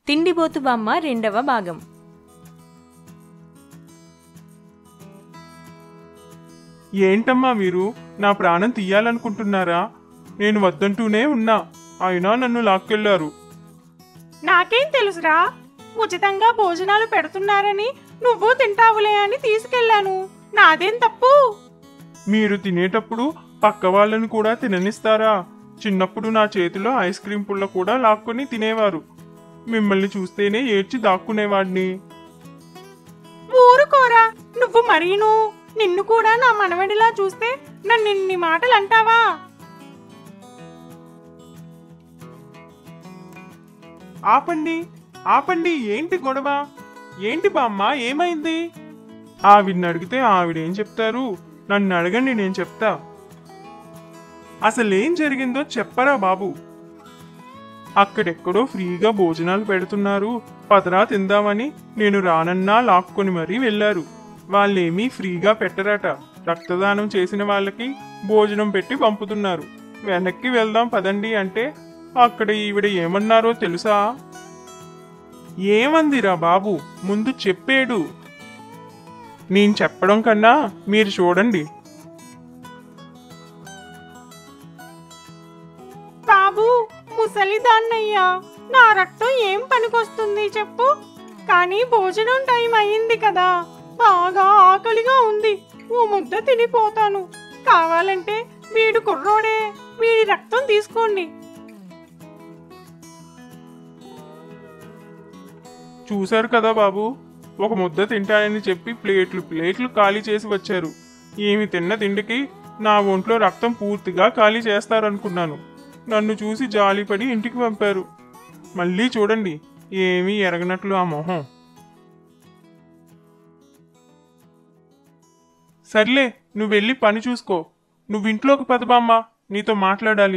తిండిబోతు బామ్మ రెండవ భాగం ఏంటమ్మా మీరు నా ప్రాణం తీయాలనుకుంటున్నారా నేను వద్దంటూనే ఉన్నా అయినా నన్ను లాక్కెళ్లారు నాకేం తెలుసురా ఉచితంగా భోజనాలు పెడుతున్నారని నువ్వు తింటావులే అని తీసుకెళ్లాను నాదేం తప్పు మీరు తినేటప్పుడు పక్క వాళ్ళని కూడా తిననిస్తారా చిన్నప్పుడు నా చేతిలో ఐస్ క్రీం పుల్ల కూడా లాక్కొని తినేవారు మిమ్మల్ని చూస్తేనే ఏడ్చి దాక్కునేవాడిని ఊరుకోరా నువ్వు మరీను నిన్ను కూడా నా మనవడిలా చూస్తే నన్ను ఇన్ని మాటలు అంటావా ఆపండి ఆపండి ఏంటి గొడవ ఏంటి బామ్మ ఏమైంది ఆవిడ్ని అడిగితే ఆవిడేం చెప్తారు నన్ను అడగండి నేను చెప్తా అసలేం జరిగిందో చెప్పరా బాబు అక్కడెక్కడో ఫ్రీగా భోజనాలు పెడుతున్నారు పదరా తిందామని నేను రానన్నా లాక్కొని మరీ వెళ్ళారు వాళ్ళేమీ ఫ్రీగా పెట్టరట రక్తదానం చేసిన వాళ్ళకి భోజనం పెట్టి పంపుతున్నారు వెనక్కి వెళ్దాం పదండి అంటే అక్కడ ఈవిడ ఏమన్నారో తెలుసా ఏమందిరా బాబు ముందు చెప్పేడు నేను చెప్పడం కన్నా మీరు చూడండి బాబు ముసలిదాన్నయ్యా నా రక్తం ఏం పనికొస్తుంది చెప్పు కానీ భోజనం టైం అయింది కదా బాగా ఆకలిగా ఉంది ఓ ముద్ద తినిపోతాను కావాలంటే వీడు కుర్రోడే వీడి రక్తం తీసుకోండి చూశారు కదా బాబు ఒక ముద్ద తింటానని చెప్పి ప్లేట్లు ప్లేట్లు ఖాళీ చేసి వచ్చారు ఏమి తిన్న తిండికి నా ఒంట్లో రక్తం పూర్తిగా ఖాళీ చేస్తారనుకున్నాను నన్ను చూసి జాలిపడి ఇంటికి పంపారు మళ్ళీ చూడండి ఏమీ ఎరగనట్లు ఆ మొహం సర్లే నువ్వు వెళ్ళి పని చూసుకో నువ్వు ఇంట్లోకి పదబామ్మ నీతో మాట్లాడాలి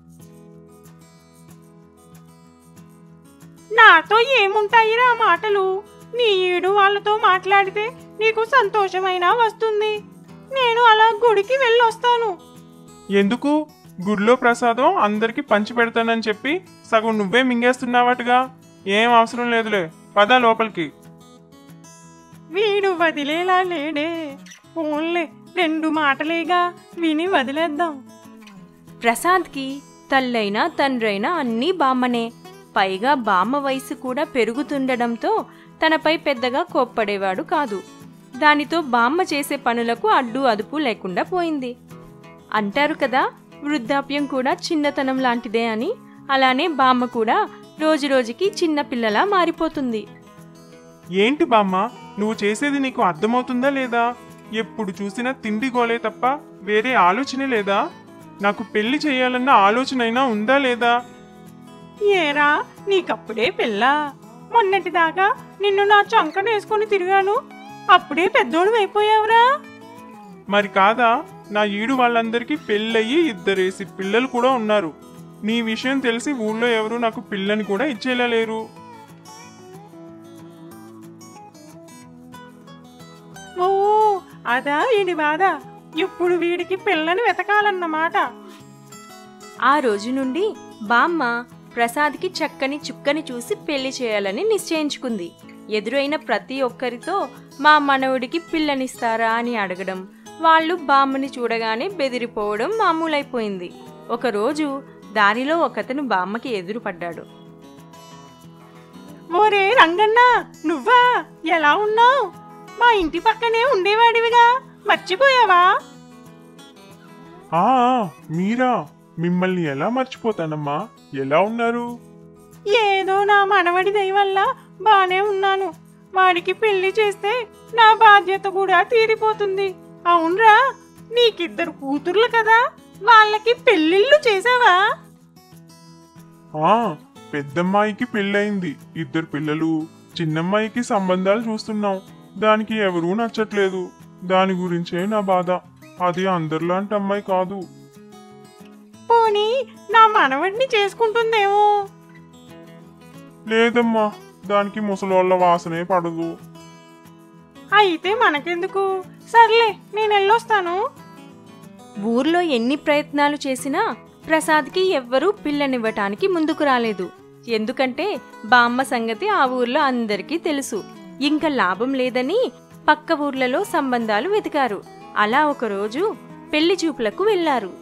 నాతో ఏముంటాయిరా మాటలు నీ ఈడు వాళ్ళతో మాట్లాడితే నీకు సంతోషమైనా వస్తుంది నేను అలా గుడికి వెళ్ళొస్తాను ఎందుకు గుడిలో ప్రసాదం అందరికి పంచి పెడతానని చెప్పి సగం నువ్వే మింగేస్తున్నావటగా ఏం అవసరం లేదులే పద లోపలికి వీడు వదిలేలా లేడే ఓన్లే రెండు మాటలేగా విని వదిలేద్దాం ప్రసాద్కి తల్లైనా తండ్రైనా అన్నీ బామ్మనే పైగా బామ్మ వయసు కూడా పెరుగుతుండడంతో తనపై పెద్దగా కోప్పడేవాడు కాదు దానితో బామ్మ చేసే పనులకు అడ్డు అదుపు లేకుండా పోయింది అంటారు కదా వృద్ధాప్యం కూడా చిన్నతనం లాంటిదే అని అలానే బామ్మ కూడా రోజురోజుకి చిన్న పిల్లలా మారిపోతుంది ఏంటి బామ్మ నువ్వు చేసేది నీకు అర్థమవుతుందా లేదా ఎప్పుడు చూసినా తిండి గోలే తప్ప వేరే ఆలోచనే లేదా నాకు పెళ్లి చేయాలన్న ఆలోచనైనా ఉందా లేదా ఏరా నీకప్పుడే పిల్ల మొన్నటిదాకా నిన్ను నా చంకనేసుకొని తిరిగాను అప్పుడే పెద్దోడు అయిపోయావురా మరి కాదా నా ఈడు వాళ్ళందరికీ పెళ్ళయ్యి ఇద్దరేసి పిల్లలు కూడా ఉన్నారు నీ విషయం తెలిసి ఊళ్ళో ఎవరు నాకు పిల్లని కూడా ఇచ్చేలా లేరు ఓ అదా వీడి బాధ ఇప్పుడు వీడికి పిల్లని వెతకాలన్నమాట ఆ రోజు నుండి బామ్మ ప్రసాద్కి చక్కని చుక్కని చూసి పెళ్లి చేయాలని నిశ్చయించుకుంది ఎదురైన ప్రతి ఒక్కరితో మా మనవుడికి పిల్లనిస్తారా అని అడగడం వాళ్ళు బామ్మని చూడగానే బెదిరిపోవడం మామూలైపోయింది ఒకరోజు దారిలో ఒకతను బామ్మకి ఎదురుపడ్డాడు ఓరే రంగన్న నువ్వా ఎలా ఉన్నావు మా ఇంటి పక్కనే ఉండేవాడివిగా మర్చిపోయావా ఆ మీరా మిమ్మల్ని ఎలా మర్చిపోతానమ్మా ఎలా ఉన్నారు ఏదో నా మనవడి దయ వల్ల బానే ఉన్నాను వాడికి పెళ్లి చేస్తే నా బాధ్యత కూడా తీరిపోతుంది అవునరా నీకిద్దరు కూతుర్లు కదా వాళ్ళకి పెళ్ళిళ్ళు చేసావా ఆ పెద్దమ్మాయికి పెళ్ళయింది ఇద్దరు పిల్లలు చిన్నమ్మాయికి సంబంధాలు చూస్తున్నాం దానికి ఎవరూ నచ్చట్లేదు దాని గురించే నా బాధ అది అందరిలాంటి అమ్మాయి కాదు పోనీ నా మనవడిని చేసుకుంటుందేమో లేదమ్మా దానికి ముసలోళ్ళ వాసనే పడదు అయితే మనకెందుకు సర్లే నేను వెళ్ళొస్తాను ఊర్లో ఎన్ని ప్రయత్నాలు చేసినా ప్రసాద్కి ఎవ్వరూ పిల్లనివ్వటానికి ముందుకు రాలేదు ఎందుకంటే బామ్మ సంగతి ఆ ఊర్లో అందరికీ తెలుసు ఇంకా లాభం లేదని పక్క ఊర్లలో సంబంధాలు వెతికారు అలా ఒకరోజు పెళ్లి చూపులకు వెళ్లారు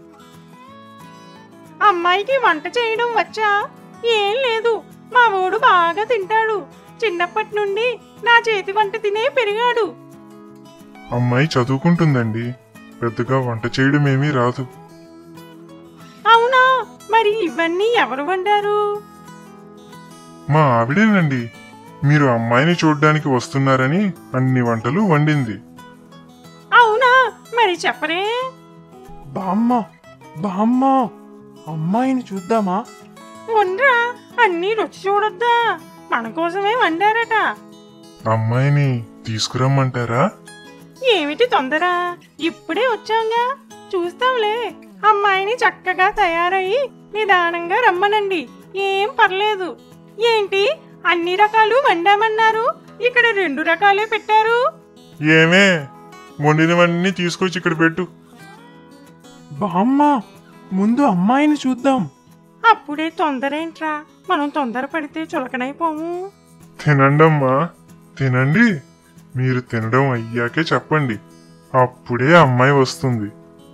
అమ్మాయికి వంట చేయడం వచ్చా ఏం లేదు మా ఊడు బాగా తింటాడు చిన్నప్పటి నుండి నా చేతి వంట తినే పెరిగాడు అమ్మాయి చదువుకుంటుందండి పెద్దగా వంట చేయడం ఏమీ రాదు అవునా మరి ఇవన్నీ ఎవరు వండారు మా ఆవిడేనండి మీరు అమ్మాయిని చూడ్డానికి వస్తున్నారని అన్ని వంటలు వండింది అవునా మరి చెప్పరే బామ్మ బామ్మ అమ్మాయిని చూద్దామా వండ్రా అన్నీ రుచి చూడొద్దా మన కోసమే వండారట అమ్మాయిని తీసుకురమ్మంటారా ఏమిటి తొందర ఇప్పుడే వచ్చాంగా చూస్తాంలే అమ్మాయిని చక్కగా తయారయ్యి నిదానంగా రమ్మనండి ఏం పర్లేదు ఏంటి అన్ని రకాలు వండామన్నారు ఇక్కడ రెండు రకాలే పెట్టారు ఏమే వండినవన్నీ తీసుకొచ్చి ఇక్కడ పెట్టు బామ్మ ముందు అమ్మాయిని చూద్దాం అప్పుడే తొందరేంట్రా మనం తొందర పడితే చులకనైపోము తినండమ్మా తినండి మీరు తినడం అయ్యాకే చెప్పండి అప్పుడే అమ్మాయి వస్తుంది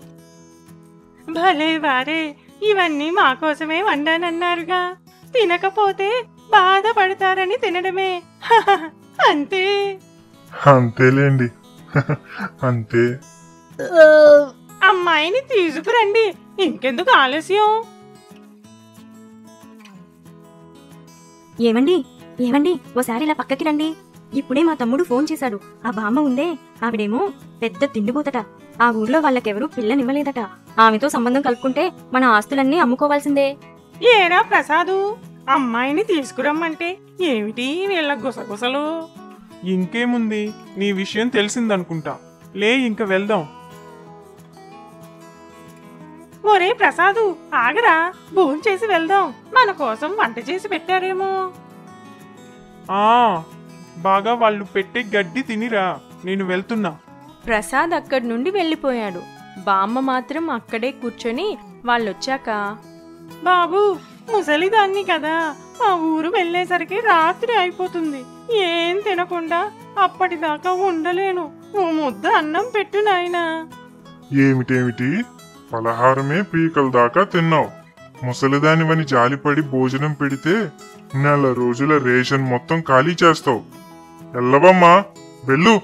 భలే వారే ఇవన్నీ మా కోసమే వండానన్నారుగా తినకపోతే బాధపడతారని తినడమే అంతే అంతేలేండి అంతే అమ్మాయిని తీసుకురండి ఇంకెందుకు ఆలస్యం ఏమండి ఏమండి ఓసారి ఇలా పక్కకి రండి ఇప్పుడే మా తమ్ముడు ఫోన్ చేశాడు ఆ బామ్మ ఉందే ఆవిడేమో పెద్ద తిండిపోతట ఆ ఊర్లో వాళ్ళకెవరూ పిల్లనివ్వలేదట ఆమెతో సంబంధం కలుపుకుంటే మన ఆస్తులన్నీ అమ్ముకోవాల్సిందే ఏరా ప్రసాదు అమ్మాయిని తీసుకురమ్మంటే ఏమిటి వీళ్ళ గుసగుసలు ఇంకేముంది నీ విషయం తెలిసిందనుకుంటా లే ఇంక వెళ్దాం ఒరే ప్రసాదు ఆగరా భోంచేసి వెళ్దాం మన కోసం వంట చేసి పెట్టారేమో ఆ బాగా వాళ్ళు పెట్టే గడ్డి తినిరా నేను వెళ్తున్నా ప్రసాద్ అక్కడి నుండి వెళ్ళిపోయాడు బామ్మ మాత్రం అక్కడే కూర్చొని వాళ్ళొచ్చాక బాబు ముసలిదాన్ని కదా మా ఊరు వెళ్ళేసరికి రాత్రి అయిపోతుంది ఏం తినకుండా అప్పటిదాకా ఉండలేను ఓ ముద్ద అన్నం పెట్టు నాయనా ఏమిటేమిటి పలహారమే పీకల దాకా తిన్నావు ముసలిదానివని జాలిపడి భోజనం పెడితే నెల రోజుల రేషన్ మొత్తం ఖాళీ చేస్తావు ఎల్లవమ్మా వెళ్ళు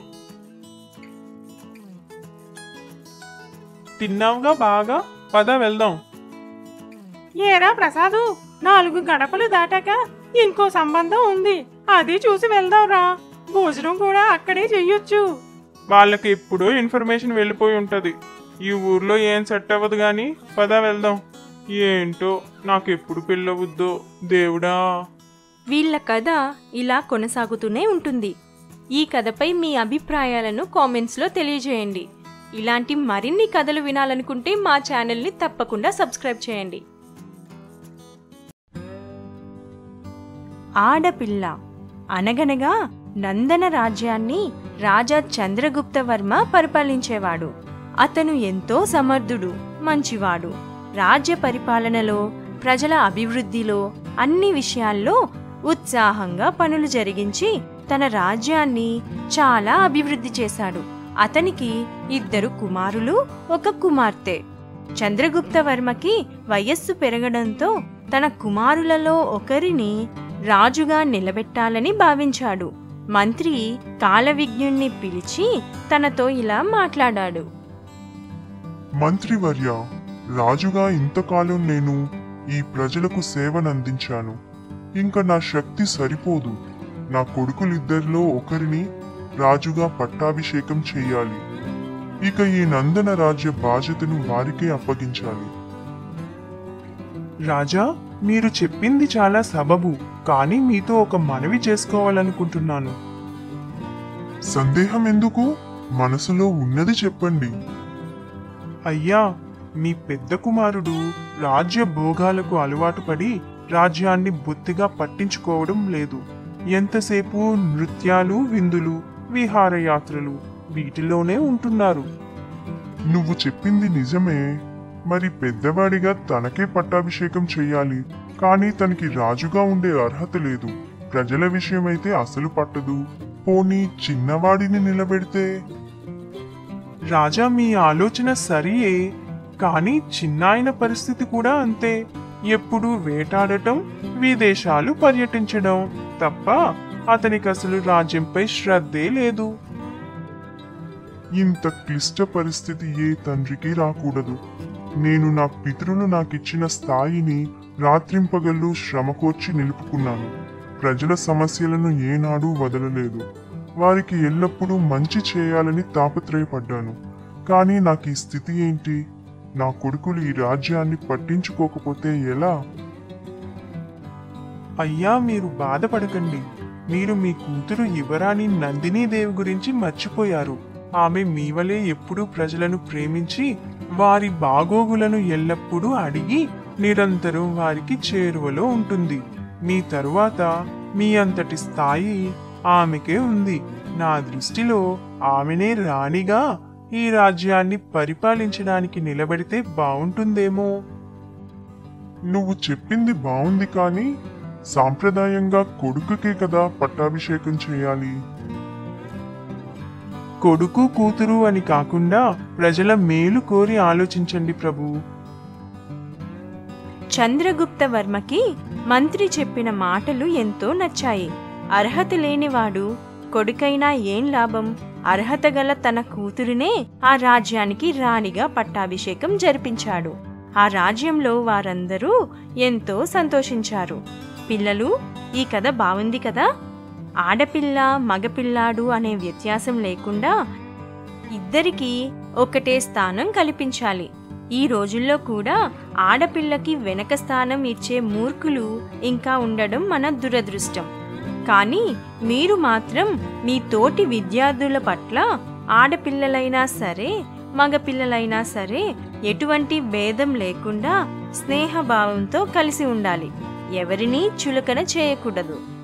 తిన్నావుగా బాగా పద వెళ్దాం ఏరా ప్రసాదు నాలుగు గడపలు దాటాక ఇంకో సంబంధం ఉంది అది చూసి వెళ్దాంరా భోజనం కూడా అక్కడే చెయ్యొచ్చు వాళ్ళకి ఎప్పుడో ఇన్ఫర్మేషన్ వెళ్ళిపోయి ఉంటది ఈ ఊర్లో ఏం సెట్ అవ్వదు గాని పద వెళ్దాం ఏంటో నాకెప్పుడు పెళ్ళవుద్దో దేవుడా వీళ్ళ కథ ఇలా కొనసాగుతూనే ఉంటుంది ఈ కథపై మీ అభిప్రాయాలను కామెంట్స్లో తెలియజేయండి ఇలాంటి మరిన్ని కథలు వినాలనుకుంటే మా ఛానల్ని తప్పకుండా సబ్స్క్రైబ్ చేయండి ఆడపిల్ల అనగనగా నందన రాజ్యాన్ని రాజా చంద్రగుప్త వర్మ పరిపాలించేవాడు అతను ఎంతో సమర్థుడు మంచివాడు రాజ్య పరిపాలనలో ప్రజల అభివృద్ధిలో అన్ని విషయాల్లో ఉత్సాహంగా పనులు జరిగించి తన రాజ్యాన్ని చాలా అభివృద్ధి చేశాడు అతనికి ఇద్దరు కుమారులు ఒక కుమార్తె చంద్రగుప్త వర్మకి వయస్సు పెరగడంతో తన కుమారులలో ఒకరిని రాజుగా నిలబెట్టాలని భావించాడు మంత్రి కాలవిజ్ఞుణ్ణి పిలిచి తనతో ఇలా మాట్లాడాడు మంత్రివర్య రాజుగా ఇంతకాలం నేను ఈ ప్రజలకు సేవనందించాను ఇంకా నా శక్తి సరిపోదు నా కొడుకులిద్దరిలో ఒకరిని రాజుగా పట్టాభిషేకం చేయాలి ఇక ఈ నందన రాజ్య బాధ్యతను వారికే అప్పగించాలి రాజా మీరు చెప్పింది చాలా సబబు కానీ మీతో ఒక మనవి చేసుకోవాలనుకుంటున్నాను సందేహం ఎందుకు మనసులో ఉన్నది చెప్పండి అయ్యా మీ పెద్ద కుమారుడు రాజ్య భోగాలకు అలవాటు పడి రాజ్యాన్ని బొత్తిగా పట్టించుకోవడం లేదు ఎంతసేపు నృత్యాలు విందులు విహారయాత్రలు వీటిలోనే ఉంటున్నారు నువ్వు చెప్పింది నిజమే మరి పెద్దవాడిగా తనకే పట్టాభిషేకం చెయ్యాలి కానీ తనకి రాజుగా ఉండే అర్హత లేదు ప్రజల విషయమైతే అసలు పట్టదు పోనీ చిన్నవాడిని నిలబెడితే రాజా మీ ఆలోచన సరియే కానీ చిన్నాయన పరిస్థితి కూడా అంతే ఎప్పుడూ వేటాడటం విదేశాలు పర్యటించడం తప్ప అతనికి అసలు రాజ్యంపై శ్రద్ధే లేదు ఇంత క్లిష్ట పరిస్థితి ఏ తండ్రికి రాకూడదు నేను నా పితరులు నాకిచ్చిన స్థాయిని రాత్రింపగళ్ళు శ్రమకోర్చి నిలుపుకున్నాను ప్రజల సమస్యలను ఏనాడూ వదలలేదు వారికి ఎల్లప్పుడూ మంచి చేయాలని తాపత్రయపడ్డాను కానీ నాకు ఈ స్థితి ఏంటి నా కొడుకులు ఈ రాజ్యాన్ని పట్టించుకోకపోతే ఎలా అయ్యా మీరు బాధపడకండి మీరు మీ కూతురు యువరాణి నందినీదేవి గురించి మర్చిపోయారు ఆమె మీ వలె ఎప్పుడూ ప్రజలను ప్రేమించి వారి బాగోగులను ఎల్లప్పుడూ అడిగి నిరంతరం వారికి చేరువలో ఉంటుంది మీ తరువాత మీ అంతటి స్థాయి ఆమెకే ఉంది నా దృష్టిలో ఆమెనే రాణిగా ఈ రాజ్యాన్ని పరిపాలించడానికి నిలబెడితే బావుంటుందేమో నువ్వు చెప్పింది బాగుంది కానీ సాంప్రదాయంగా కొడుకుకే కదా పట్టాభిషేకం చేయాలి కొడుకు కూతురు అని కాకుండా ప్రజల మేలు కోరి ఆలోచించండి ప్రభు చంద్రగుప్త వర్మకి మంత్రి చెప్పిన మాటలు ఎంతో నచ్చాయి అర్హత లేనివాడు కొడుకైనా ఏం లాభం అర్హత గల తన కూతురినే ఆ రాజ్యానికి రాణిగా పట్టాభిషేకం జరిపించాడు ఆ రాజ్యంలో వారందరూ ఎంతో సంతోషించారు పిల్లలు ఈ కథ బాగుంది కదా ఆడపిల్ల మగపిల్లాడు అనే వ్యత్యాసం లేకుండా ఇద్దరికీ ఒకటే స్థానం కల్పించాలి ఈ రోజుల్లో కూడా ఆడపిల్లకి వెనక స్థానం ఇచ్చే మూర్ఖులు ఇంకా ఉండడం మన దురదృష్టం కానీ మీరు మాత్రం మీ తోటి విద్యార్థుల పట్ల ఆడపిల్లలైనా సరే మగపిల్లలైనా సరే ఎటువంటి భేదం లేకుండా స్నేహభావంతో కలిసి ఉండాలి ఎవరినీ చులకన చేయకూడదు